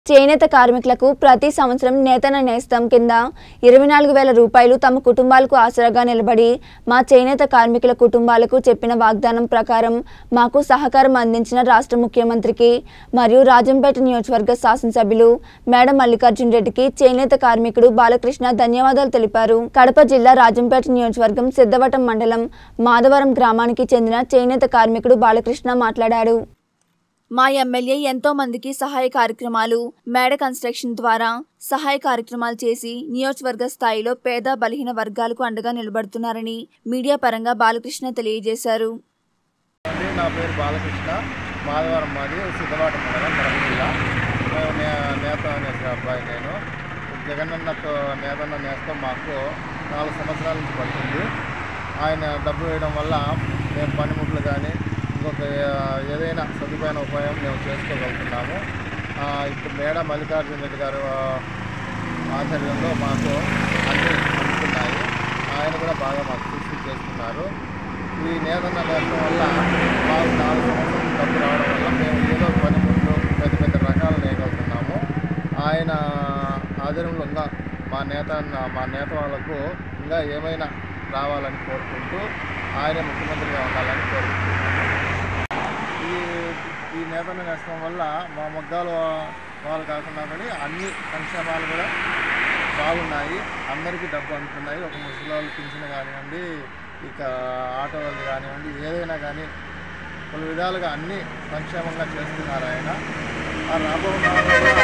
చేనేత కార్మికులకు ప్రతి సంవత్సరం నేతన నేస్తం కింద ఇరవై నాలుగు వేల రూపాయలు తమ కుటుంబాలకు ఆసరాగా నిలబడి మా చేనేత కార్మికుల కుటుంబాలకు చెప్పిన వాగ్దానం ప్రకారం మాకు సహకారం అందించిన రాష్ట్ర ముఖ్యమంత్రికి మరియు రాజంపేట నియోజకవర్గ శాసనసభ్యులు మేడం మల్లికార్జున్ రెడ్డికి చేనేత కార్మికుడు బాలకృష్ణ ధన్యవాదాలు తెలిపారు కడప జిల్లా రాజంపేట నియోజకవర్గం సిద్ధవటం మండలం మాధవరం గ్రామానికి చెందిన చేనేత కార్మికుడు బాలకృష్ణ మాట్లాడాడు మా ఎమ్మెల్యే ఎంతో మందికి సహాయ కార్యక్రమాలు మేడ కన్స్ట్రక్షన్ ద్వారా సహాయ కార్యక్రమాలు చేసి నియోజకవర్గ స్థాయిలో పేద బలహీన వర్గాలకు అండగా నిలబడుతున్నారని మీడియా పరంగా బాలకృష్ణ తెలియజేశారు అండి నా పేరు బాలకృష్ణ మాధవరం మాది సిద్ధవాట మండలం కడప జిల్లా మేము నే- నేత అనేసి అబ్బాయి నేను జగనన్నతో నేతన్న నేస్తం మాకు నాలుగు సంవత్సరాల నుంచి పడుతుంది ఆయన డబ్బు వేయడం వల్ల మేము పనిముట్లు కానీ ఇంకొక ఏ- ఏదైనా సదుపాయన ఉపాయం మేము చేసుకోగలుగుతున్నాము ఆ, ఇప్పుడు మేడ మల్లికార్జున రెడ్డి గారు ఆ, ఆధ్వర్యంలో మాకు అన్నీ అందుతున్నాయి ఆయన కూడా బాగా మాకు కృషి చేస్తున్నారు ఈ నేతన్న నేర్పడం వల్ల మాకు నాలుగు సంవత్సరాలు డబ్బు రావడం వల్ల మేము ఏదో పనిముట్లు పెద్ద పెద్ద రకాలు నేయగలుగుతున్నాము ఆయన ఆధ్వర్యంలో ఇంకా మా నేత మా నేత వాళ్ళకు ఇంకా ఏమైనా రావాలని కోరుకుంటూ ఆయన ముఖ్యమంత్రిగా ఉండాలని కోరుకుంటున్నాను ఈ ఈ నేతను నేర్చడం వల్ల మా మగ్గాలు వాళ్ళు కాకుండా కూడా అన్ని సంక్షేమాలు కూడా బాగున్నాయి అందరికీ డబ్బు అందుతున్నాయి ఒక ముసలి వాళ్ళు పింఛన్ కానివ్వండి ఇక ఆటో వాళ్ళు కానివ్వండి ఏదైనా కానీ పలు విధాలుగా అన్ని సంక్షేమంగా చేస్తున్నారు ఆయన ఆ రాబో కాలంలో కూడా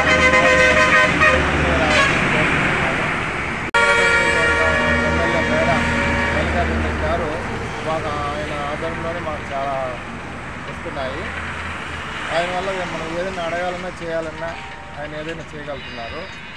ఎమ్మెల్యే మేడ మల్లికార్జున రెడ్డి గారు మాకు ఆయన ఆధ్వర్యంలోనే మాకు చాలా వస్తున్నాయి ఆయన వల్ల మనం ఏదైనా అడగాలన్నా చేయాలన్నా ఆయన ఏదైనా చేయగలుగుతున్నారు